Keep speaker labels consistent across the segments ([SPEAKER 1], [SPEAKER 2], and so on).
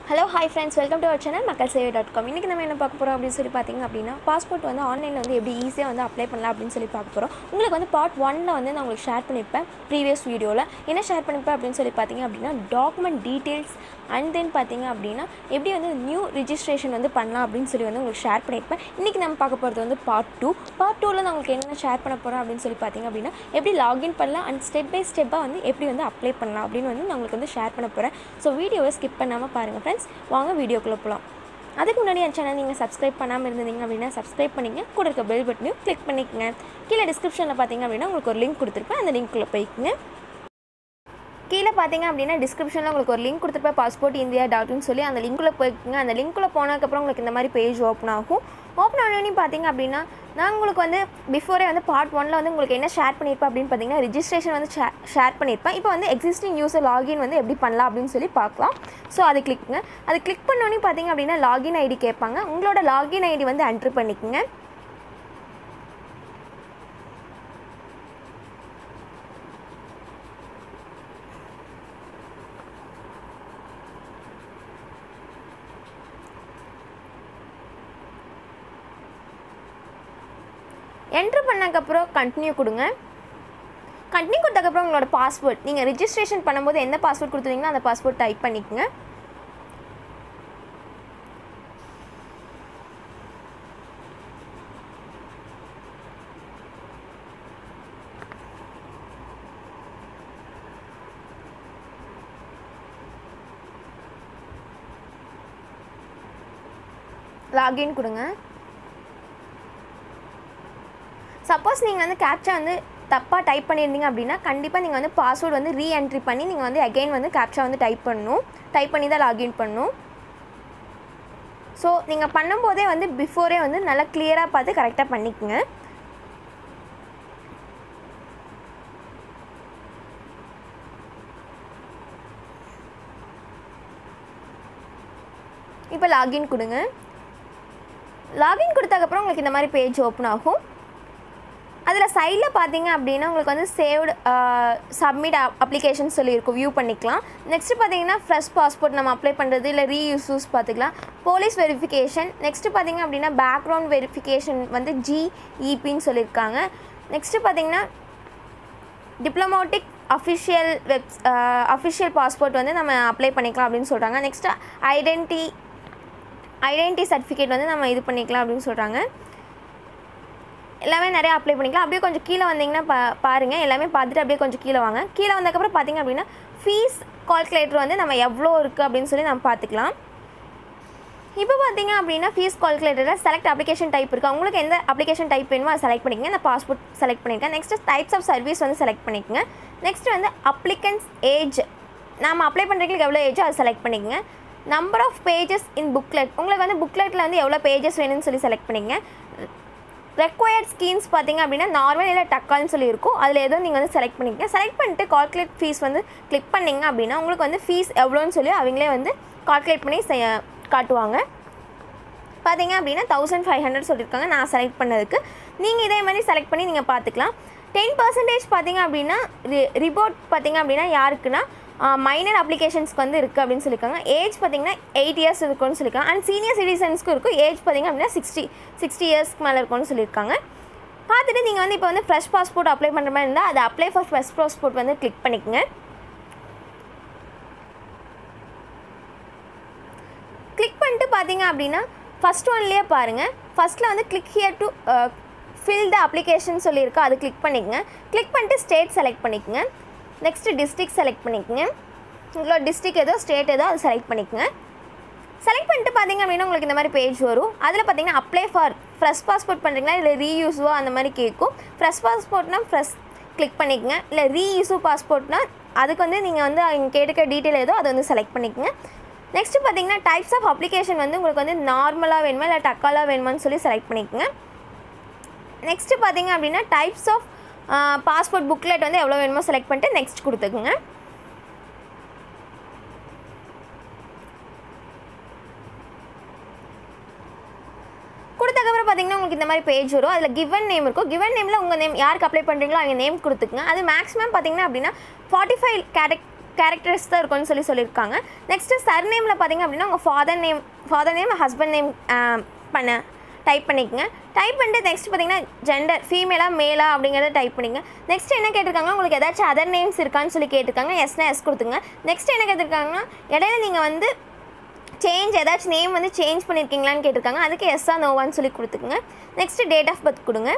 [SPEAKER 1] hello hi friends welcome to our channel மக்கள் சேவை dot com இன்றைக்கி நம்ம என்ன பார்க்க போகிறோம் அப்படின்னு சொல்லி பார்த்தீங்க அப்படின்னா பாஸ்போர்ட் வந்து ஆன்லைனில் வந்து எப்படி ஈஸியாக வந்து அப்ளை பண்ணலாம் அப்படின்னு சொல்லி பார்க்க போகிறோம் உங்களுக்கு வந்து பார்ட் ஒனில் வந்து நான் உங்களுக்கு ஷேர் பண்ணியிருப்பேன் ப்ரீவியஸ் வீடியோவில் என்ன ஷேர் பண்ணியிருப்பேன் அப்படின்னு சொல்லி பார்த்தீங்க அப்படின்னா டாக்குமெண்ட் டீட்டெயில்ஸ் அண்ட் தென் பார்த்தீங்க அப்படின்னா எப்படி வந்து நியூ ரிஜிஸ்ட்ரேஷன் வந்து பண்ணலாம் அப்படின்னு சொல்லி வந்து உங்களுக்கு ஷேர் பண்ணியிருப்பேன் இன்றைக்கி நம்ம பார்க்க போகிறது வந்து பார்ட் டூ பார்ட் டூவில் நான் உங்களுக்கு என்ன ஷேர் பண்ண போகிறேன் அப்படின்னு சொல்லி பார்த்தீங்க அப்படின்னா எப்படி லாகின் பண்ணலாம் அண்ட் ஸ்டெப் பை ஸ்டெப்பாக வந்து எப்படி வந்து அப்ளை பண்ணலாம் அப்படின்னு வந்து நான் உங்களுக்கு வந்து ஷேர் பண்ண போகிறேன் ஸோ வீடியோவை ஸ்கிப் பண்ணாமல் பாருங்கள் ஃப்ரெண்ட்ஸ் வாங்க வீடியோக்குள்ளே போகலாம் அதுக்கு முன்னாடி என் சேனல் நீங்கள் சப்ஸ்கிரைப் பண்ணாமல் இருந்தீங்க அப்படின்னா சப்ஸ்கிரைப் பண்ணிங்க கூட இருக்க பெல் பட்டனையும் கிளிக் பண்ணிக்கங்க கீழே டிஸ்கிரிப்ஷனில் பார்த்தீங்க அப்படின்னா உங்களுக்கு ஒரு லிங்க் கொடுத்துருப்பேன் அந்த லிங்க்குள்ளே போய்க்குங்க கீழே பார்த்தீங்க அப்படின்னா டிஸ்கிரிப்ஷனில் உங்களுக்கு ஒரு லிங்க் கொடுத்துருப்பேன் பாஸ்போர்ட் இந்தியா டாட்னு சொல்லி அந்த லிங்க்குள்ளே போய்க்குங்க அந்த லிங்க்குள்ளே போனதுக்கப்புறம் உங்களுக்கு இந்த மாதிரி பேஜ் ஓப்பன் ஆகும் ஓப்பன் ஆனோடனே பார்த்தீங்க அப்படின்னா நான் உங்களுக்கு வந்து பிஃபோரே வந்து பார்ட் ஒனில் வந்து உங்களுக்கு என்ன ஷேர் பண்ணியிருப்பேன் அப்படின்னு பார்த்தீங்கன்னா ரிஜிஸ்ட்ரேஷன் வந்து ஷேர் பண்ணியிருப்பேன் இப்போ வந்து எக்ஸிஸ்டிங் யூஸர் லாகின் வந்து எப்படி பண்ணலாம் அப்படின்னு சொல்லி பார்க்கலாம் ஸோ அது கிளிக்குங்க அது கிளிக் பண்ணோன்னே பார்த்தீங்க அப்படின்னா லாகின் ஐடி கேட்பாங்க உங்களோட லாகின் ஐடி வந்து என்ட்ரு பண்ணிக்கோங்க என்ட்ரு பண்ணக்கப்புறம் கண்டினியூ கொடுங்க கண்டினியூ கொடுத்தக்கப்புறம் உங்களோட பாஸ்வேர்ட் நீங்கள் ரிஜிஸ்ட்ரேஷன் பண்ணும்போது எந்த பாஸ்வேர்ட் கொடுத்துருந்தீங்களோ அந்த பாஸ்வேர்ட் டைப் பண்ணிக்கோங்க லாகின் கொடுங்க சப்போஸ் நீங்கள் வந்து கேப்ச்சா வந்து தப்பாக டைப் பண்ணியிருந்தீங்க அப்படின்னா கண்டிப்பாக நீங்கள் வந்து பாஸ்வேர்டு வந்து ரீஎன்ட்ரி பண்ணி நீங்கள் வந்து அகைன் வந்து கேப்ச்சா வந்து டைப் பண்ணணும் டைப் பண்ணி தான் லாகின் பண்ணணும் ஸோ நீங்கள் பண்ணும்போதே வந்து பிஃபோரே வந்து நல்லா கிளியராக பார்த்து கரெக்டாக பண்ணிக்கோங்க இப்போ லாகின் கொடுங்க லாகின் கொடுத்ததுக்கப்புறம் உங்களுக்கு இந்த மாதிரி பேஜ் ஓப்பன் ஆகும் அதில் சைடில் பார்த்தீங்க அப்படின்னா உங்களுக்கு வந்து சேவ்டு சப்மிட் அப்ளிகேஷன் சொல்லியிருக்கும் வியூ பண்ணிக்கலாம் நெக்ஸ்ட்டு பார்த்தீங்கன்னா ஃப்ரெஷ் பாஸ்போர்ட் நம்ம அப்ளை பண்ணுறது இல்லை ரீயூசஸ் பார்த்துக்கலாம் போலீஸ் வெரிஃபிகேஷன் நெக்ஸ்ட்டு பார்த்தீங்க அப்படின்னா பேக்ரவுண்ட் வெரிஃபிகேஷன் வந்து ஜிஇபின்னு சொல்லியிருக்காங்க நெக்ஸ்ட்டு பார்த்தீங்கன்னா diplomatic official web official passport வந்து நம்ம அப்ளை பண்ணிக்கலாம் அப்படின்னு சொல்கிறாங்க நெக்ஸ்ட்டு ஐடென்டி ஐடென்டி சர்டிஃபிகேட் வந்து நம்ம இது பண்ணிக்கலாம் அப்படின்னு சொல்கிறாங்க எல்லாமே நிறையா அப்ளை பண்ணிக்கலாம் அப்படியே கொஞ்சம் கீழே வந்தீங்கன்னா பா பாருங்கள் எல்லாமே பார்த்துட்டு அப்படியே கொஞ்சம் கீழே வாங்க கீழே வந்ததுக்கப்புறம் பார்த்தீங்க அப்படின்னா ஃபீஸ் கால்குலேட்டர் வந்து நம்ம எவ்வளோ இருக்குது அப்படின்னு சொல்லி நம்ம பார்த்துக்கலாம் இப்போ பார்த்தீங்க அப்படின்னா ஃபீஸ் கால்குலேட்டரில் செலக்ட் அப்ளிகேஷன் டைப் இருக்குது உங்களுக்கு எந்த அப்ளிகேஷன் டைப் வேணுமோ அதை செலக்ட் பண்ணிக்கங்க நான் பாஸ்போர்ட் செலக்ட் பண்ணியிருக்கேன் நெக்ஸ்ட்டு டைப்ஸ் ஆஃப் சர்வீஸ் வந்து செலக்ட் பண்ணிக்கங்க நெக்ஸ்ட் வந்து அப்ளிகன்ஸ் ஏஜ் நாம் அப்ளை பண்ணுறதுக்கு எவ்வளோ ஏஜோ அதை செலக்ட் பண்ணிக்கங்க number of pages in booklet உங்களுக்கு வந்து புக்லெட்டில் வந்து எவ்வளோ பேஜஸ் வேணும்னு சொல்லி செலக்ட் பண்ணிங்க ரெக்வயர்ட் ஸ்கீம்ஸ் பார்த்தீங்க அப்படின்னா நார்மல் இல்லை டக்கால்னு சொல்லி இருக்கும் அதில் எதுவும் நீங்கள் வந்து செலக்ட் பண்ணிக்கங்க செலக்ட் பண்ணிட்டு கால்குலேட் ஃபீஸ் வந்து கிளிக் பண்ணிங்க அப்படின்னா உங்களுக்கு வந்து ஃபீஸ் எவ்வளோன்னு சொல்லி அவங்களே வந்து கால்குலேட் பண்ணி செய்ய காட்டுவாங்க பார்த்தீங்க அப்படின்னா தௌசண்ட் ஃபைவ் ஹண்ட்ரட் சொல்லியிருக்காங்க நான் செலக்ட் பண்ணதுக்கு நீங்கள் இதே மாதிரி செலக்ட் பண்ணி நீங்கள் பார்த்துக்கலாம் டென் பர்சன்டேஜ் பார்த்தீங்க அப்படின்னா ரி ரிப்போர்ட் பார்த்தீங்க அப்படின்னா யாருக்குன்னா மைனர் அப்ளிகேஷன்ஸ்க்கு வந்து இருக்குது அப்படின்னு சொல்லியிருக்காங்க ஏஜ் பார்த்தீங்கன்னா எயிட் இயர்ஸ் இருக்கும்னு சொல்லியிருக்காங்க அண்ட் சீனியர் சிட்டிசன்ஸ்க்கு இருக்கும் ஏஜ் பார்த்தீங்க அப்படின்னா சிக்ஸ்டி சிக்ஸ்டி இயர்ஸ்க்கு மேலே இருக்கும்னு சொல்லியிருக்காங்க பார்த்துட்டு நீங்கள் வந்து இப்போ வந்து ஃப்ரெஷ் பாஸ்போர்ட் அப்ளை பண்ணுற மாதிரி இருந்தால் அதை அப்ளை ஃபார் ஃப்ரெஷ் பாஸ்போர்ட் வந்து கிளிக் பண்ணிக்கோங்க கிளிக் பண்ணிட்டு பார்த்தீங்க அப்படின்னா ஃபஸ்ட் ஒன்லேயே பாருங்கள் ஃபஸ்ட்டில் வந்து click here to fill the application சொல்லியிருக்கா அது கிளிக் பண்ணிக்கங்க கிளிக் பண்ணிட்டு ஸ்டேட் செலக்ட் பண்ணிக்கங்க நெக்ஸ்ட்டு டிஸ்ட்ரிக் செலக்ட் பண்ணிக்கங்க உங்களோட டிஸ்ட்ரிக் ஏதோ ஸ்டேட் ஏதோ அது செலக்ட் பண்ணிக்கங்க செலக்ட் பண்ணிட்டு பார்த்தீங்க அப்படின்னா உங்களுக்கு இந்த மாதிரி பேஜ் வரும் அதில் பார்த்தீங்கன்னா அப்ளை ஃபார் ஃப்ரெஷ் பாஸ்போர்ட் பண்ணுறீங்களா இல்லை ரீயூஸோ அந்த மாதிரி கேட்கும் ஃப்ரெஷ் பாஸ்போர்ட்னா ஃப்ரெஷ் கிளிக் பண்ணிக்கங்க இல்லை ரீயூஸோ பாஸ்போர்ட்னா அதுக்கு வந்து நீங்கள் வந்து அவங்க கேட்டுக்க டீட்டெயில் ஏதோ அதை வந்து செலக்ட் பண்ணிக்கங்க நெக்ஸ்ட்டு பார்த்தீங்கன்னா டைப்ஸ் ஆஃப் அப்ளிகேஷன் வந்து உங்களுக்கு வந்து நார்மலாக வேணுமா இல்லை டக்காலாக வேணுமான்னு சொல்லி செலக்ட் பண்ணிக்கோங்க நெக்ஸ்ட்டு பார்த்தீங்க அப்படின்னா டைப்ஸ் ஆஃப் பாஸ்போர்ட் புக்லெட் வந்து எவ்வளோ வேணுமோ செலக்ட் பண்ணிட்டு நெக்ஸ்ட் கொடுத்துக்குங்க கொடுத்தக்கப்புறம் பார்த்தீங்கன்னா உங்களுக்கு இந்த மாதிரி பேஜ் வரும் அதில் கிவன் நேம் இருக்கும் கிவன் நேமில் உங்கள் நேம் யாருக்கு அப்ளை பண்ணுறீங்களோ அவங்க நேம் கொடுத்துக்குங்க அது மேக்ஸிமம் பார்த்தீங்கன்னா அப்படின்னா ஃபார்ட்டி ஃபைவ் கேரக் கேரக்டர்ஸ் தான் இருக்கும்னு சொல்லி சொல்லியிருக்காங்க நெக்ஸ்ட்டு சர்நேமில் பார்த்தீங்க அப்படின்னா உங்கள் father name father name husband name பண்ண டைப் பண்ணிக்கங்க டைப் பண்ணிட்டு நெக்ஸ்ட் பார்த்தீங்கன்னா ஜெண்டர் ஃபீமேலா மேலா அப்படிங்கிறத டைப் பண்ணிங்க நெக்ஸ்ட் என்ன கேட்டிருக்காங்க உங்களுக்கு ஏதாச்சும் அதர் நேம்ஸ் இருக்கான்னு சொல்லி கேட்டிருக்காங்க எஸ்னா எஸ் கொடுத்துங்க நெக்ஸ்ட் என்ன கேட்டிருக்காங்கன்னா இடையில நீங்கள் வந்து சேஞ்ச் ஏதாச்சும் நேம் வந்து சேஞ்ச் பண்ணியிருக்கீங்களான்னு கேட்டிருக்காங்க அதுக்கு எஸ்ஸா நோவான்னு சொல்லி கொடுத்துக்குங்க நெக்ஸ்ட் டேட் ஆஃப் பர்த் கொடுங்க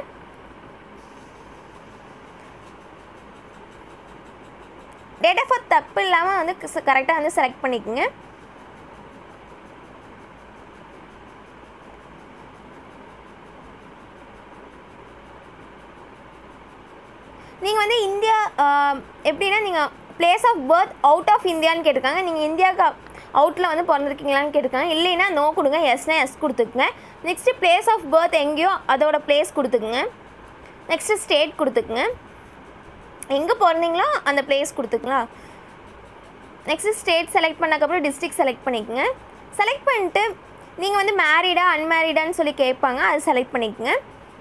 [SPEAKER 1] டேட் ஆஃப் பர்த் தப்பு இல்லாமல் வந்து கரெக்டாக வந்து செலக்ட் பண்ணிக்கோங்க நீங்கள் வந்து இந்தியா ஆஹ், எப்படின்னா நீங்கள் place of birth out of இந்தியான்னு கேட்டிருக்காங்க நீங்கள் இந்தியாவுக்கு அவுட்டில் வந்து பிறந்திருக்கீங்களான்னு கேட்டிருக்காங்க இல்லைன்னா நோ கொடுங்க எஸ்னா எஸ் கொடுத்துக்குங்க நெக்ஸ்ட்டு பிளேஸ் ஆஃப் பர்த் எங்கேயோ அதோட பிளேஸ் கொடுத்துக்குங்க நெக்ஸ்ட்டு ஸ்டேட் கொடுத்துக்குங்க எங்கே பிறந்தீங்களோ அந்த பிளேஸ் கொடுத்துக்கலாம் நெக்ஸ்ட்டு ஸ்டேட் செலக்ட் பண்ணக்கப்புறம் டிஸ்ட்ரிக்ட் செலக்ட் பண்ணிக்கோங்க செலக்ட் பண்ணிட்டு நீங்கள் வந்து மேரீடா அன்மேரீடான்னு சொல்லி கேட்பாங்க அது செலக்ட் பண்ணிக்கோங்க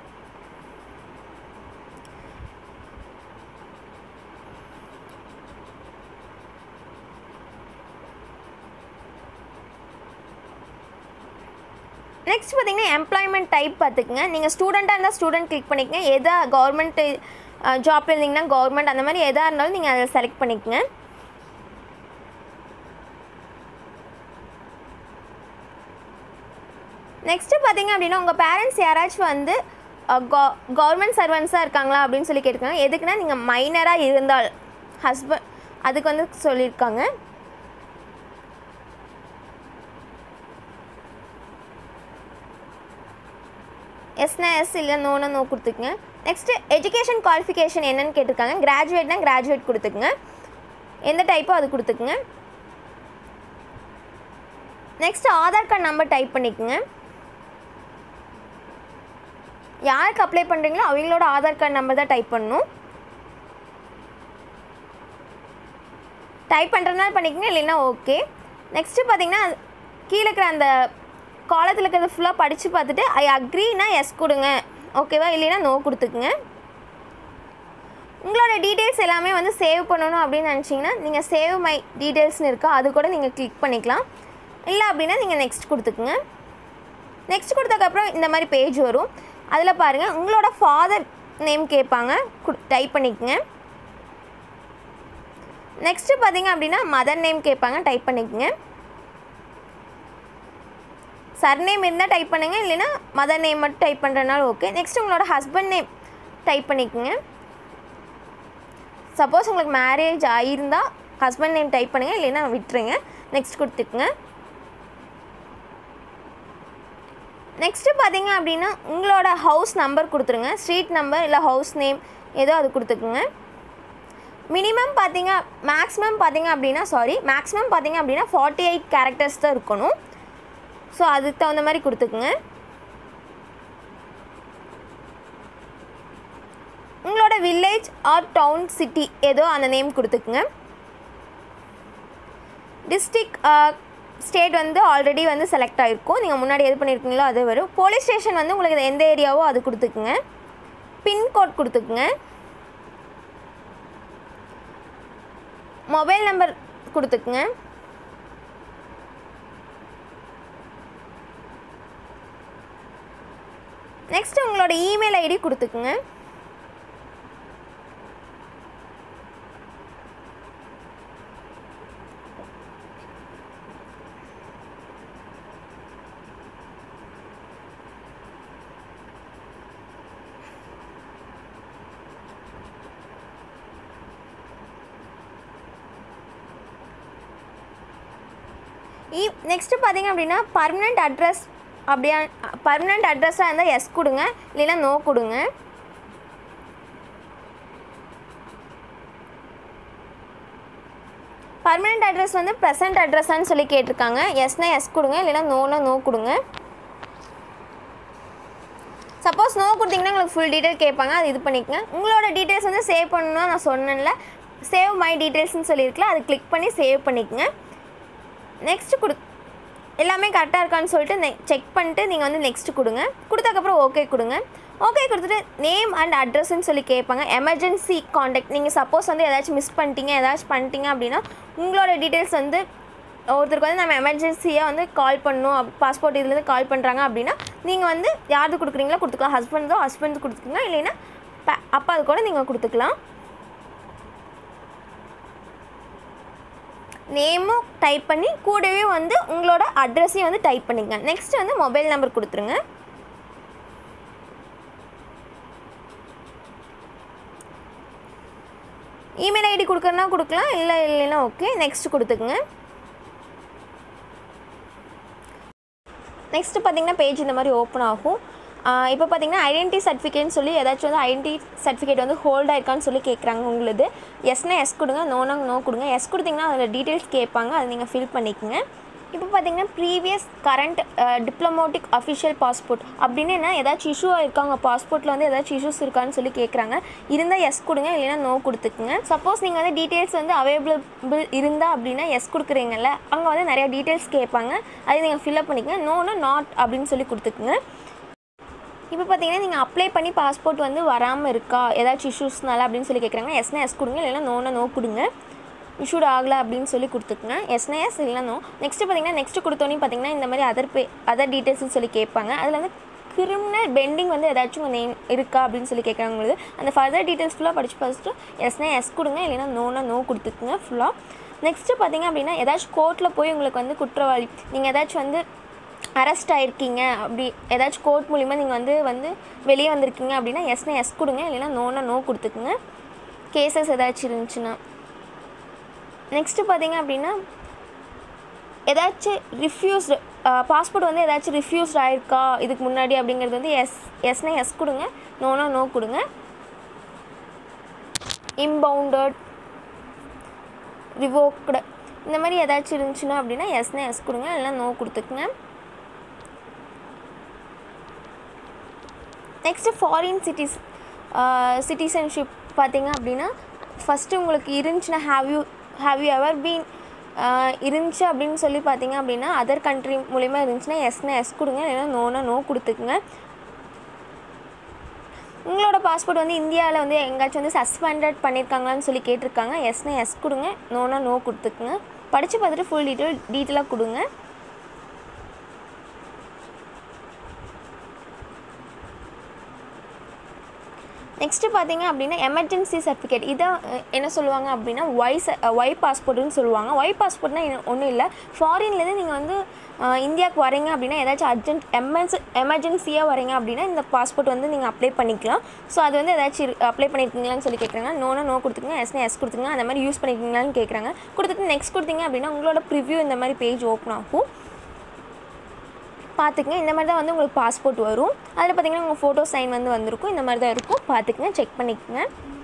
[SPEAKER 1] நெக்ஸ்ட் பார்த்தீங்கன்னா எம்ப்ளாய்மெண்ட் டைப் பார்த்துக்குங்க நீங்கள் ஸ்டூடெண்ட்டாக இருந்தால் ஸ்டூடெண்ட் கிளிக் பண்ணிக்கங்க எதா கவர்மெண்ட் ஜாப்ல இருந்தீங்கன்னா கவர்மெண்ட் அந்த மாதிரி எதாக இருந்தாலும் நீங்கள் அதை செலக்ட் பண்ணிக்கங்க நெக்ஸ்ட்டு பார்த்தீங்க அப்படின்னா உங்கள் பேரண்ட்ஸ் யாராச்சும் வந்து கவர்மெண்ட் சர்வன்ஸாக இருக்காங்களா அப்படின்னு சொல்லி கேட்டிருக்காங்க எதுக்குன்னா நீங்கள் மைனராக இருந்தால் ஹஸ்பண்ட் அதுக்கு வந்து சொல்லியிருக்காங்க எஸ்னா எஸ் இல்லை நோனா நோ கொடுத்துக்குங்க நெக்ஸ்ட்டு எஜுகேஷன் குவாலிஃபிகேஷன் என்னன்னு கேட்டிருக்காங்க கிராஜுவேட்னா கிராஜுவேட் கொடுத்துக்குங்க எந்த டைப்போ அது கொடுத்துக்குங்க next Aadhaar card number type பண்ணிக்கோங்க யாருக்கு அப்ளை பண்ணுறீங்களோ அவங்களோட ஆதார் கார்டு நம்பர் தான் டைப் பண்ணணும் டைப் பண்ணுறதுனால பண்ணிக்கங்க இல்லைன்னா ஓகே நெக்ஸ்ட்டு பார்த்தீங்கன்னா கீழே இருக்கிற அந்த காலத்தில் இருக்கிறத ஃபுல்லாக படித்து பார்த்துட்டு ஐ அக்ரினா எஸ் கொடுங்க ஓகேவா இல்லைன்னா நோ கொடுத்துக்குங்க உங்களோட டீட்டெயில்ஸ் எல்லாமே வந்து சேவ் பண்ணணும் அப்படின்னு நினச்சிங்கன்னா நீங்கள் சேவ் மை டீட்டெயில்ஸ்னு இருக்கா அது கூட நீங்கள் கிளிக் பண்ணிக்கலாம் இல்லை அப்படின்னா நீங்கள் நெக்ஸ்ட் கொடுத்துக்குங்க நெக்ஸ்ட் கொடுத்ததுக்கப்புறம் இந்த மாதிரி பேஜ் வரும் அதில் பாருங்கள் உங்களோட ஃபாதர் நேம் கேட்பாங்க டைப் பண்ணிக்கங்க நெக்ஸ்ட்டு பார்த்தீங்க அப்படின்னா மதர் நேம் கேட்பாங்க டைப் பண்ணிக்கங்க சர்நேம் இருந்தால் டைப் பண்ணுங்க இல்லைன்னா மதர் நேம் மட்டும் டைப் பண்ணுறதுனால ஓகே நெக்ஸ்ட் உங்களோட ஹஸ்பண்ட் நேம் டைப் பண்ணிக்கோங்க சப்போஸ் உங்களுக்கு மேரேஜ் ஆகியிருந்தால் ஹஸ்பண்ட் நேம் டைப் பண்ணுங்கள் இல்லைன்னா விட்டுருங்க நெக்ஸ்ட் கொடுத்துக்குங்க நெக்ஸ்ட்டு பார்த்தீங்க அப்படின்னா உங்களோட ஹவுஸ் நம்பர் கொடுத்துருங்க ஸ்ட்ரீட் நம்பர் இல்லை ஹவுஸ் நேம் ஏதோ அது கொடுத்துக்குங்க மினிமம் பார்த்தீங்க மேக்ஸிமம் பார்த்தீங்க அப்படின்னா சாரி மேக்ஸிமம் பார்த்தீங்க அப்படின்னா ஃபார்ட்டி எயிட் கேரக்டர்ஸ் தான் இருக்கணும் ஸோ அதுக்கு தகுந்த மாதிரி கொடுத்துக்குங்க உங்களோட வில்லேஜ் ஆர் டவுன் சிட்டி ஏதோ அந்த நேம் கொடுத்துக்குங்க டிஸ்ட்ரிக் ஸ்டேட் வந்து ஆல்ரெடி வந்து செலக்ட் ஆகிருக்கும் நீங்கள் முன்னாடி எது பண்ணியிருக்கீங்களோ அது வரும் போலீஸ் ஸ்டேஷன் வந்து உங்களுக்கு எந்த ஏரியாவோ அது கொடுத்துக்குங்க பின்கோட் கொடுத்துக்குங்க மொபைல் நம்பர் கொடுத்துக்குங்க நெக்ஸ்ட் உங்களோட இமெயில் ஐடி கொடுத்துக்குங்க இ நெக்ஸ்ட்டு பார்த்தீங்க அப்படின்னா பர்மனெண்ட் அட்ரஸ் அப்படியா பர்மனெண்ட் அட்ரஸாக இருந்தால் எஸ் கொடுங்க இல்லைன்னா நோ கொடுங்க பர்மனெண்ட் அட்ரஸ் வந்து ப்ரெசன்ட் அட்ரஸான்னு சொல்லி கேட்டிருக்காங்க எஸ்னா எஸ் கொடுங்க இல்லைன்னா நோனா நோ கொடுங்க சப்போஸ் நோ கொடுத்தீங்கன்னா உங்களுக்கு ஃபுல் டீட்டெயில் கேட்பாங்க அது இது பண்ணிக்கங்க உங்களோட டீட்டெயில்ஸ் வந்து சேவ் பண்ணணும்னா நான் சொன்னேன்ல சேவ் மை டீட்டெயில்ஸ்னு சொல்லியிருக்கல அது கிளிக் பண்ணி சேவ் பண்ணிக்கங்க நெக்ஸ்ட்டு கொடு எல்லாமே கரெக்டாக இருக்கான்னு சொல்லிட்டு செக் பண்ணிட்டு நீங்கள் வந்து நெக்ஸ்ட்டு கொடுங்க கொடுத்ததுக்கப்புறம் ஓகே கொடுங்க ஓகே கொடுத்துட்டு நேம் அண்ட் அட்ரஸ்ன்னு சொல்லி கேட்பாங்க எமர்ஜென்சி காண்டாக்ட் நீங்கள் சப்போஸ் வந்து ஏதாச்சும் மிஸ் பண்ணிட்டீங்க ஏதாச்சும் பண்ணிட்டீங்க அப்படின்னா உங்களோட டீட்டெயில்ஸ் வந்து ஒருத்தருக்கு வந்து நம்ம எமர்ஜென்சியாக வந்து கால் பண்ணணும் பாஸ்போர்ட் இதுலேருந்து கால் பண்ணுறாங்க அப்படின்னா நீங்கள் வந்து யாருக்கு கொடுக்குறீங்களோ கொடுத்துக்கலாம் ஹஸ்பண்டோ ஹஸ்பண்ட் கொடுத்துக்கலாம் இல்லைன்னா ப- அப்பாவுக்கு கூட நீங்கள் கொடுத்துக்கலாம் நேமும் டைப் பண்ணி கூடவே வந்து உங்களோட அட்ரஸையும் வந்து டைப் பண்ணிக்கங்க நெக்ஸ்ட் வந்து மொபைல் நம்பர் கொடுத்துருங்க இமெயில் ஐடி கொடுக்கறனா கொடுக்கலாம் இல்லை இல்லைன்னா ஓகே நெக்ஸ்ட் கொடுத்துக்குங்க நெக்ஸ்ட் பார்த்தீங்கன்னா பேஜ் இந்த மாதிரி ஓப்பன் ஆகும் இப்போ பார்த்தீங்கன்னா ஐடென்டி சர்டிஃபிகேட்னு சொல்லி ஏதாச்சும் வந்து ஐடென்டி சர்டிஃபிகேட் வந்து ஹோல்ட் ஆயிருக்கான்னு சொல்லி கேட்குறாங்க உங்களுது எஸ்னா எஸ் கொடுங்க நோனா நோ கொடுங்க எஸ் கொடுத்தீங்கன்னா அதில் டீட்டெயில்ஸ் கேட்பாங்க அதை நீங்கள் ஃபில் பண்ணிக்கோங்க இப்போ பார்த்தீங்கன்னா previous current diplomatic official passport அப்படின்னு என்ன ஏதாச்சும் இஷ்யூ இருக்காங்க பாஸ்போர்ட்டில் வந்து ஏதாச்சும் இஷ்யூஸ் இருக்கான்னு சொல்லி கேட்குறாங்க இருந்தால் எஸ் கொடுங்க இல்லைன்னா நோ கொடுத்துக்குங்க சப்போஸ் நீங்கள் வந்து டீட்டெயில்ஸ் வந்து அவைலபிள் இருந்தால் அப்படின்னா எஸ் கொடுக்குறீங்கல்ல அங்கே வந்து நிறைய டீட்டெயில்ஸ் கேட்பாங்க அதை நீங்கள் ஃபில்அப் பண்ணிக்கங்க நோனா நாட் அப்படின்னு சொல்லி கொடுத்துக்குங்க இப்போ பார்த்தீங்கன்னா நீங்கள் அப்ளை பண்ணி பாஸ்போர்ட் வந்து வராமல் இருக்கா ஏதாச்சும் இஷ்யூஸ்னால அப்படின்னு சொல்லி கேட்குறாங்க எஸ்னா எஸ் கொடுங்க இல்லைன்னா நோனா நோ கொடுங்க இஷ்யூட் ஆகலை அப்படின்னு சொல்லி கொடுத்துக்குங்க எஸ்னா எஸ் இல்லைனா நோ நெக்ஸ்ட்டு பார்த்தீங்கன்னா நெக்ஸ்ட்டு கொடுத்தோன்னே பார்த்தீங்கன்னா இந்த மாதிரி அதர் பே அதர் டீட்டெயில்ஸ்னு சொல்லி கேட்பாங்க அதில் வந்து கிரிமினல் பெண்டிங் வந்து ஏதாச்சும் உங்கள் நேம் இருக்கா அப்படின்னு சொல்லி கேட்குறாங்க உங்களுக்கு அந்த ஃபர்தர் டீட்டெயில்ஸ் ஃபுல்லாக படிச்சு ஃபஸ்ட்டு எஸ்னா எஸ் கொடுங்க இல்லைன்னா நோனா நோ கொடுத்துக்குங்க ஃபுல்லாக நெக்ஸ்ட்டு பார்த்தீங்க அப்படின்னா ஏதாச்சும் கோர்ட்டில் போய் உங்களுக்கு வந்து குற்றவாளி நீங்கள் ஏதாச்சும் வந்து அரெஸ்ட் ஆயிருக்கீங்க அப்படி ஏதாச்சும் கோர்ட் மூலிமா நீங்கள் வந்து வந்து வெளியே வந்திருக்கீங்க அப்படின்னா எஸ்னா எஸ் கொடுங்க இல்லைன்னா நோனா நோ கொடுத்துக்குங்க கேசஸ் ஏதாச்சும் இருந்துச்சுன்னா நெக்ஸ்ட்டு பார்த்தீங்க அப்படின்னா ஏதாச்சும் ரிஃப்யூஸ்டு பாஸ்போர்ட் வந்து ஏதாச்சும் ரிஃப்யூஸ்ட் ஆயிருக்கா இதுக்கு முன்னாடி அப்படிங்கிறது வந்து எஸ் எஸ்னா எஸ் கொடுங்க நோனா நோ கொடுங்க இம்பவுண்டட் ரிவோக்டு இந்த மாதிரி ஏதாச்சும் இருந்துச்சுன்னா அப்படின்னா எஸ்னா எஸ் கொடுங்க இல்லைன்னா நோ கொடுத்துக்குங்க நெக்ஸ்ட்டு ஃபாரின் சிட்டிஸ் சிட்டிசன்ஷிப் பார்த்தீங்க அப்படின்னா ஃபஸ்ட்டு உங்களுக்கு இருந்துச்சுன்னா have you have you ever been இருந்துச்சு அப்படின்னு சொல்லி பார்த்தீங்க அப்படின்னா அதர் கண்ட்ரி மூலிமா இருந்துச்சுன்னா எஸ்னா எஸ் கொடுங்க இல்லைன்னா நோனா நோ கொடுத்துக்குங்க உங்களோட பாஸ்போர்ட் வந்து இந்தியாவில் வந்து எங்கேயாச்சும் வந்து சஸ்பெண்டட் பண்ணியிருக்காங்களான்னு சொல்லி கேட்டிருக்காங்க எஸ்னா எஸ் கொடுங்க நோனா நோ கொடுத்துக்குங்க படித்து பார்த்துட்டு ஃபுல் டீட்டெயில் டீட்டெயிலாக கொடுங்க நெக்ஸ்ட்டு பார்த்தீங்க அப்படின்னா எமர்ஜென்சி சர்டிஃபிகேட் இதான் அஹ், என்ன சொல்லுவாங்க அப்படின்னா ஒய் ச ஒய் பாஸ்போர்ட்டுன்னு சொல்லுவாங்க ஒய் பாஸ்போர்ட்னா ஒன்றும் இல்லை ஃபாரின்லேருந்து நீங்கள் வந்து அஹ், இந்தியாவுக்கு வரீங்க அப்படின்னா ஏதாச்சும் அர்ஜென்ட் எமர்ஜென்சி எமர்ஜென்சியாக வரீங்க அப்படின்னா இந்த பாஸ்போர்ட் வந்து நீங்கள் அப்ளை பண்ணிக்கலாம் ஸோ அது வந்து ஏதாச்சும் அப்ளை பண்ணியிருக்கீங்களான்னு சொல்லி கேட்குறாங்க நோனா நோ கொடுத்துங்க எஸ்னா எஸ் கொடுத்துங்க அந்த மாதிரி யூஸ் பண்ணியிருக்கீங்களான்னு கேட்குறாங்க கொடுத்துட்டு நெக்ஸ்ட் கொடுத்தீங்க அப்படின்னா உங்களோட ப்ரிவ்யூ இந்த மாதிரி பேஜ் ஓப்பன் ஆகும் பார்த்துக்குங்க இந்த மாதிரி தான் வந்து உங்களுக்கு பாஸ்போர்ட் வரும் அதில் பார்த்தீங்கன்னா உங்கள் ஃபோட்டோ சைன் வந்து வந்திருக்கும் இந்த மாதிரி தான் இருக்கும் பார்த்துக்குங்க செக் பண்ணிக்கோங்க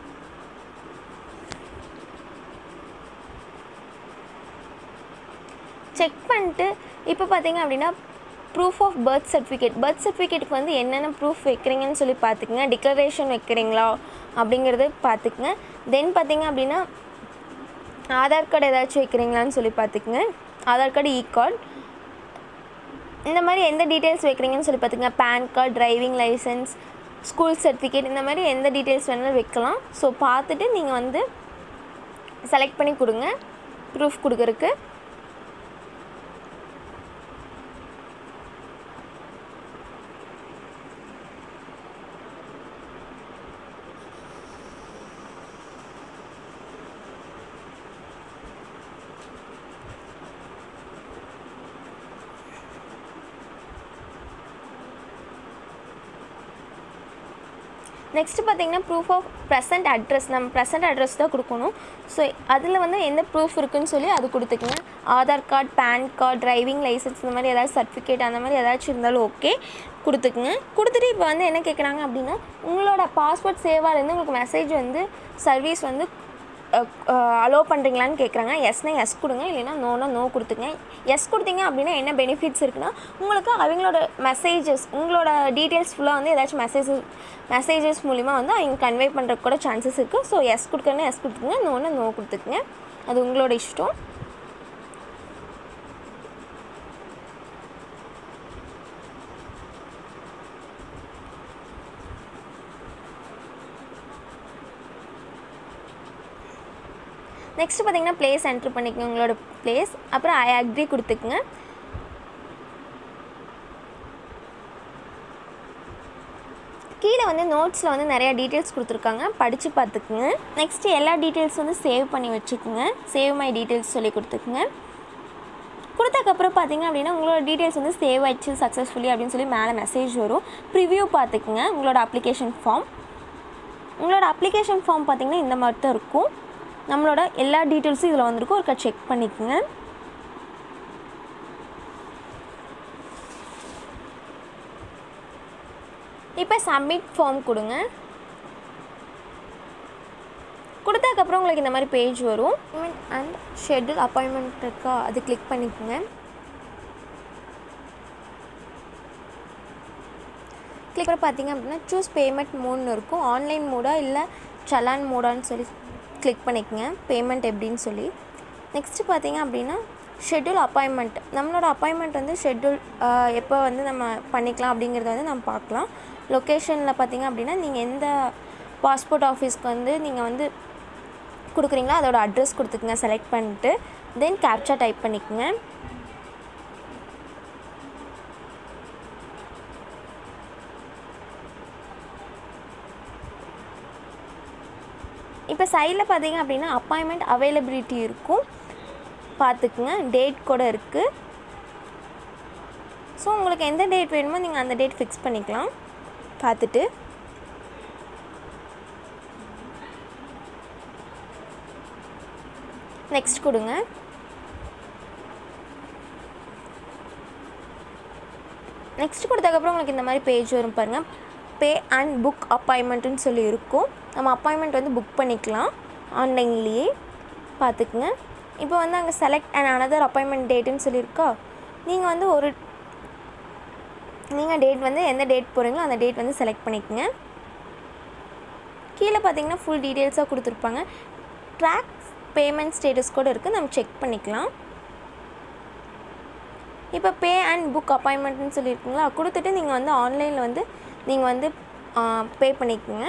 [SPEAKER 1] செக் பண்ணிட்டு இப்போ பார்த்தீங்க அப்படின்னா proof of birth certificate birth சர்டிஃபிகேட்டுக்கு வந்து என்னென்ன ப்ரூஃப் வைக்கிறீங்கன்னு சொல்லி பார்த்துக்குங்க டிக்ளரேஷன் வைக்கிறீங்களா அப்படிங்கிறது பார்த்துக்குங்க தென் பார்த்தீங்க அப்படின்னா ஆதார் கார்டு ஏதாச்சும் வைக்கிறீங்களான்னு சொல்லி பார்த்துக்குங்க ஆதார் கார்டு இ கார்டு இந்த மாதிரி எந்த டீட்டெயில்ஸ் வைக்கிறீங்கன்னு சொல்லி பார்த்துங்க PAN card driving licence school certificate இந்த மாதிரி எந்த டீட்டெயில்ஸ் வேணாலும் வைக்கலாம் ஸோ பார்த்துட்டு நீங்கள் வந்து செலக்ட் பண்ணி கொடுங்க ப்ரூஃப் கொடுக்கறக்கு நெக்ஸ்ட் பார்த்தீங்கன்னா ப்ரூஃப் ஆஃப் ப்ரெசன்ட் அட்ரஸ் நம்ம ப்ரெசன்ட் அட்ரஸ் தான் கொடுக்கணும் ஸோ அதில் வந்து எந்த ப்ரூஃப் இருக்குன்னு சொல்லி அது கொடுத்துக்கங்க Aadhaar card PAN card driving licence இந்த மாதிரி ஏதாவது சர்டிஃபிகேட் அந்த மாதிரி ஏதாச்சும் இருந்தாலும் ஓகே கொடுத்துக்குங்க கொடுத்துட்டு இப்போ வந்து என்ன கேட்குறாங்க அப்படின்னா உங்களோட பாஸ்போர்ட் சேவாலேருந்து உங்களுக்கு மெசேஜ் வந்து சர்வீஸ் வந்து அலோவ் பண்ணுறீங்களான்னு கேட்குறாங்க எஸ்னா எஸ் கொடுங்க இல்லைன்னா நோனா நோ கொடுத்துங்க எஸ் கொடுத்தீங்க அப்படின்னா என்ன பெனிஃபிட்ஸ் இருக்குன்னா உங்களுக்கு அவங்களோட மெசேஜஸ் உங்களோட டீட்டெயில்ஸ் ஃபுல்லாக வந்து ஏதாச்சும் மெசேஜஸ் மெசேஜஸ் மூலிமா வந்து அவங்க கன்வே பண்ணுறதுக்கு கூட சான்சஸ் இருக்குது ஸோ எஸ் கொடுக்கறதுனா எஸ் கொடுத்துங்க நோனா நோ கொடுத்துக்குங்க அது உங்களோட இஷ்டம் நெக்ஸ்ட் பார்த்தீங்கன்னா ப்ளேஸ் என்ட்ரு பண்ணிக்கோங்க உங்களோட ப்ளேஸ் அப்புறம் ஐ அக்ரி கொடுத்துக்குங்க கீழே வந்து நோட்ஸில் வந்து நிறையா டீட்டெயில்ஸ் கொடுத்துருக்காங்க படித்து பார்த்துக்குங்க நெக்ஸ்ட்டு எல்லா டீட்டெயில்ஸ் வந்து சேவ் பண்ணி வச்சுக்கோங்க சேவ் மை டீட்டெயில்ஸ் சொல்லி கொடுத்துக்குங்க கொடுத்ததுக்கப்புறம் பார்த்தீங்க அப்படின்னா உங்களோட டீட்டெயில்ஸ் வந்து சேவ் ஆயிடுச்சு சக்ஸஸ்ஃபுல்லி அப்படின்னு சொல்லி மேலே மெசேஜ் வரும் ப்ரிவ்யூ பார்த்துக்குங்க உங்களோட அப்ளிகேஷன் ஃபார்ம் உங்களோட அப்ளிகேஷன் ஃபார்ம் பார்த்தீங்கன்னா இந்த மாதிரி தான் இருக்கும் நம்மளோட எல்லா டீட்டெயில்ஸும் இதில் வந்திருக்கும் ஒருக்கா செக் பண்ணிக்கோங்க இப்போ சப்மிட் ஃபார்ம் கொடுங்க கொடுத்ததுக்கப்புறம் உங்களுக்கு இந்த மாதிரி பேஜ் வரும் அண்ட் ஷெட்யூல் அப்பாயின்மெண்ட் இருக்கா அது கிளிக் பண்ணிக்கோங்க கிளிக் பண்ணி பார்த்தீங்க அப்படின்னா சூஸ் பேமெண்ட் மோட்னு இருக்கும் ஆன்லைன் மோடா இல்லை சலான் மோடான்னு சொல்லி கிளிக் பண்ணிக்கோங்க பேமெண்ட் எப்படின்னு சொல்லி நெக்ஸ்ட்டு பார்த்தீங்க அப்படின்னா ஷெட்யூல் அப்பாயின்மெண்ட் நம்மளோட அப்பாயின்மெண்ட் வந்து ஷெட்யூல் எப்போ வந்து நம்ம பண்ணிக்கலாம் அப்படிங்கிறத வந்து நம்ம பார்க்கலாம் லொக்கேஷனில் பார்த்தீங்க அப்படின்னா நீங்கள் எந்த பாஸ்போர்ட் ஆஃபீஸ்க்கு வந்து நீங்கள் வந்து கொடுக்குறீங்களோ அதோட அட்ரஸ் கொடுத்துக்குங்க செலக்ட் பண்ணிட்டு தென் கேப்சா டைப் பண்ணிக்கோங்க இப்போ சைடில் பார்த்தீங்க அப்படின்னா அப்பாயின்மெண்ட் அவைலபிலிட்டி இருக்கும் பார்த்துக்குங்க டேட் கூட இருக்குது ஸோ உங்களுக்கு எந்த டேட் வேணுமோ நீங்கள் அந்த டேட் ஃபிக்ஸ் பண்ணிக்கலாம் பார்த்துட்டு நெக்ஸ்ட் கொடுங்க நெக்ஸ்ட் கொடுத்ததுக்கப்புறம் உங்களுக்கு இந்த மாதிரி பேஜ் வரும் பாருங்கள் பே அண்ட் புக் அப்பாயின்மெண்ட்டுன்னு சொல்லி இருக்கும் நம்ம அப்பாயின்மெண்ட் வந்து புக் பண்ணிக்கலாம் ஆன்லைன்லேயே பார்த்துக்குங்க இப்போ வந்து அங்கே செலக்ட் அண்ட் அனதர் அப்பாயின்மெண்ட் டேட்டுன்னு சொல்லியிருக்கா நீங்கள் வந்து ஒரு நீங்கள் டேட் வந்து எந்த டேட் போகிறீங்களோ அந்த டேட் வந்து செலக்ட் பண்ணிக்கோங்க கீழே பார்த்தீங்கன்னா ஃபுல் டீட்டெயில்ஸாக கொடுத்துருப்பாங்க ட்ராக் பேமெண்ட் ஸ்டேட்டஸ் கூட இருக்குது நம்ம செக் பண்ணிக்கலாம் இப்போ பே அண்ட் புக் அப்பாயின்மெண்ட்னு சொல்லியிருக்கீங்களா கொடுத்துட்டு நீங்கள் வந்து ஆன்லைனில் வந்து நீங்கள் வந்து பே பண்ணிக்கோங்க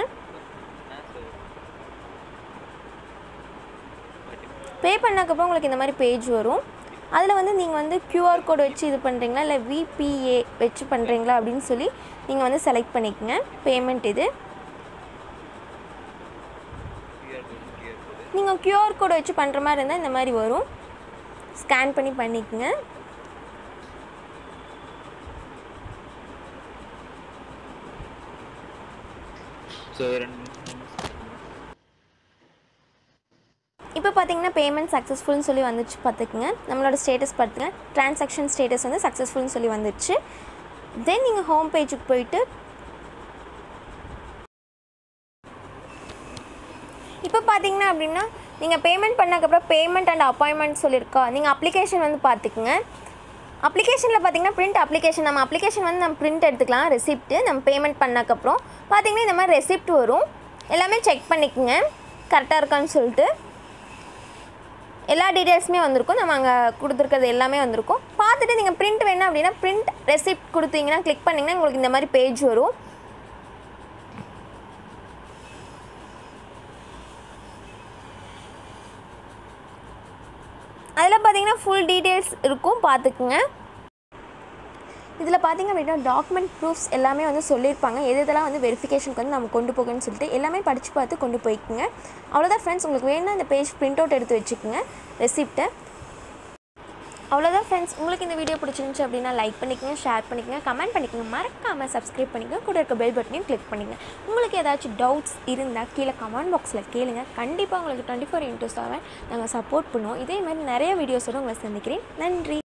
[SPEAKER 1] பே பண்ணக்கப்புறம் உங்களுக்கு இந்த மாதிரி பேஜ் வரும் அதில் வந்து நீங்கள் வந்து க்யூஆர் கோட் வச்சு இது பண்ணுறீங்களா இல்லை விபிஏ வச்சு பண்ணுறீங்களா அப்படின்னு சொல்லி நீங்கள் வந்து செலக்ட் பண்ணிக்கோங்க பேமெண்ட் இது நீங்கள் க்யூஆர் கோட் வச்சு பண்ணுற மாதிரி இருந்தால் இந்த மாதிரி வரும் ஸ்கேன் பண்ணி பண்ணிக்கோங்க
[SPEAKER 2] ஸோ ரெண்டு
[SPEAKER 1] இப்போ பார்த்தீங்கன்னா பேமெண்ட் சக்ஸஸ்ஃபுல்னு சொல்லி வந்துச்சு பார்த்துக்குங்க நம்மளோட ஸ்டேட்டஸ் பார்த்துங்க ட்ரான்சாக்ஷன் ஸ்டேட்டஸ் வந்து சக்ஸஸ்ஃபுல்னு சொல்லி வந்துச்சு தென் நீங்கள் ஹோம் பேஜுக்கு போயிட்டு இப்போ பார்த்தீங்கன்னா அப்படின்னா நீங்கள் பேமெண்ட் பண்ணக்கப்புறம் பேமெண்ட் அண்ட் அப்பாயின்மெண்ட் சொல்லியிருக்கா நீங்கள் அப்ளிகேஷன் வந்து பார்த்துக்குங்க அப்ளிகேஷனில் பார்த்தீங்கன்னா பிரிண்ட் அப்ளிகேஷன் நம்ம அப்ளிகேஷன் வந்து நம்ம பிரிண்ட் எடுத்துக்கலாம் ரெசிப்ட்டு நம்ம பேமெண்ட் பண்ணக்கப்புறம் பார்த்தீங்கன்னா இந்த மாதிரி ரெசிப்ட் வரும் எல்லாமே செக் பண்ணிக்கோங்க கரெக்டாக இருக்கான்னு சொல்லிட்டு எல்லா டீட்டெயில்ஸுமே வந்திருக்கும் நம்ம அங்கே கொடுத்துருக்கிறது எல்லாமே வந்திருக்கும் பார்த்துட்டு நீங்கள் பிரிண்ட் வேணும் அப்படின்னா பிரிண்ட் ரெசிப்ட் கொடுத்தீங்கன்னா கிளிக் பண்ணிங்கன்னா உங்களுக்கு இந்த மாதிரி பேஜ் வரும் அதில் பார்த்தீங்கன்னா ஃபுல் டீட்டெயில்ஸ் இருக்கும் பார்த்துக்குங்க இதில் பார்த்தீங்க அப்படின்னா டாக்குமெண்ட் ப்ரூஃப்ஸ் எல்லாமே வந்து சொல்லியிருப்பாங்க எது இதெல்லாம் வந்து வெரிஃபிகேஷனுக்கு வந்து நம்ம கொண்டு போகணும்னு சொல்லிட்டு எல்லாமே படித்து பார்த்து கொண்டு போய்க்குங்க அவ்வளோதான் ஃப்ரெண்ட்ஸ் உங்களுக்கு வேணும்னா இந்த பேஜ் பிரிண்ட் அவுட் எடுத்து வச்சுக்கோங்க ரெசிப்ட்டை அவ்வளோதான் ஃப்ரெண்ட்ஸ் உங்களுக்கு இந்த வீடியோ பிடிச்சிருந்துச்சு அப்படின்னா லைக் பண்ணிக்கங்க ஷேர் பண்ணிக்கங்க கமெண்ட் பண்ணிக்கங்க மறக்காமல் சப்ஸ்கிரைப் பண்ணிக்கங்க கூட இருக்க பெல் பட்டனையும் கிளிக் பண்ணிங்க உங்களுக்கு ஏதாச்சும் டவுட்ஸ் இருந்தால் கீழே கமெண்ட் பாக்ஸில் கேளுங்க கண்டிப்பாக உங்களுக்கு டுவெண்ட்டி ஃபோர் இன்ட்டு செவன் நாங்கள் சப்போர்ட் பண்ணுவோம் இதே மாதிரி நிறைய வீடியோஸோடு உங்களை சந்திக்கிறேன் நன்றி